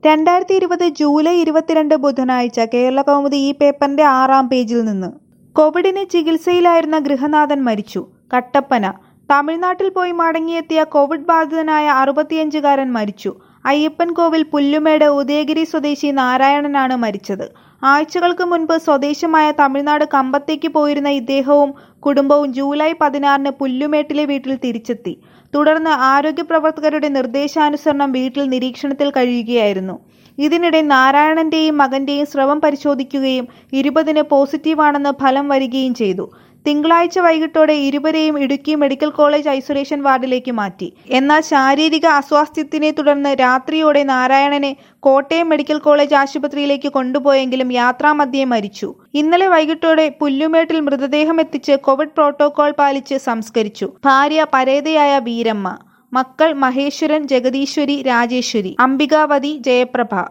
രണ്ടായിരത്തി ഇരുപത് ജൂലൈ ഇരുപത്തിരണ്ട് ബുധനാഴ്ച കേരളകൗമുദി ഈ പേപ്പറിന്റെ ആറാം പേജിൽ നിന്ന് കോവിഡിന് ചികിത്സയിലായിരുന്ന ഗൃഹനാഥൻ മരിച്ചു കട്ടപ്പന തമിഴ്നാട്ടിൽ പോയി മടങ്ങിയെത്തിയ കോവിഡ് ബാധിതനായ അറുപത്തിയഞ്ചുകാരൻ മരിച്ചു അയ്യപ്പൻകോവിൽ പുല്ലുമേട് ഉദയഗിരി സ്വദേശി നാരായണനാണ് മരിച്ചത് ആഴ്ചകൾക്ക് മുൻപ് സ്വദേശമായ തമിഴ്നാട് കമ്പത്തേക്ക് പോയിരുന്ന ഇദ്ദേഹവും കുടുംബവും ജൂലൈ പതിനാറിന് പുല്ലുമേട്ടിലെ വീട്ടിൽ തിരിച്ചെത്തി തുടർന്ന് ആരോഗ്യപ്രവർത്തകരുടെ നിർദ്ദേശാനുസരണം വീട്ടിൽ നിരീക്ഷണത്തിൽ കഴിയുകയായിരുന്നു ഇതിനിടെ നാരായണന്റെയും മകന്റെയും സ്രവം പരിശോധിക്കുകയും ഇരുപതിന് പോസിറ്റീവാണെന്ന് ഫലം വരികയും ചെയ്തു തിങ്കളാഴ്ച വൈകിട്ടോടെ ഇരുവരെയും ഇടുക്കി മെഡിക്കൽ കോളേജ് ഐസൊലേഷൻ വാർഡിലേക്ക് മാറ്റി എന്നാൽ ശാരീരിക അസ്വാസ്ഥ്യത്തിനെ തുടർന്ന് രാത്രിയോടെ നാരായണനെ കോട്ടയം മെഡിക്കൽ കോളേജ് ആശുപത്രിയിലേക്ക് കൊണ്ടുപോയെങ്കിലും യാത്രാമധ്യേ മരിച്ചു ഇന്നലെ വൈകിട്ടോടെ പുല്ലുമേട്ടിൽ മൃതദേഹം എത്തിച്ച് കോവിഡ് പ്രോട്ടോകോൾ പാലിച്ച് സംസ്കരിച്ചു ഭാര്യ പരേതയായ വീരമ്മ മക്കൾ മഹേശ്വരൻ ജഗദീശ്വരി രാജേശ്വരി അംബികാവതി ജയപ്രഭ